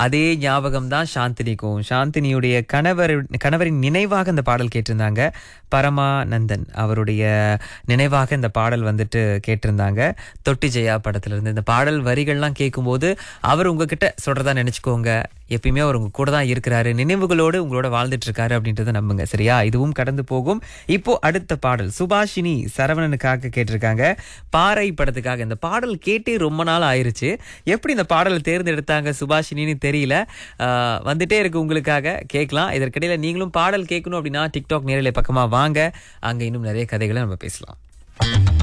அதே ஞாபகம் தான் சாந்தினிக்கும் சாந்தினியுடைய கணவர் கணவரின் நினைவாக இந்த பாடல் கேட்டிருந்தாங்க பரமானந்தன் அவருடைய நினைவாக இந்த பாடல் வந்துட்டு கேட்டிருந்தாங்க தொட்டி ஜெயா படத்துல இருந்து இந்த பாடல் வரிகள்லாம் கேட்கும்போது அவர் உங்ககிட்ட சொல்றதா நினைச்சுக்கோங்க எப்பயுமே அவர் உங்க கூட தான் இருக்கிறாரு நினைவுகளோடு உங்களோட வாழ்ந்துட்டு இருக்காரு அப்படின்றத நம்புங்க சரியா இதுவும் கடந்து போகும் இப்போ அடுத்த பாடல் சுபாஷினி சரவணனுக்காக கேட்டிருக்காங்க பாறை படத்துக்காக இந்த பாடல் கேட்டே ரொம்ப நாள் ஆயிருச்சு எப்படி இந்த பாடலை தேர்ந்தெடுத்தாங்க சுபாஷினின்னு தெரியல ஆஹ் வந்துட்டே இருக்கு உங்களுக்காக கேட்கலாம் இதற்கிடையில நீங்களும் பாடல் கேட்கணும் அப்படின்னா டிக்டாக் நேரலை பக்கமா வாங்க அங்க இன்னும் நிறைய கதைகளை நம்ம பேசலாம்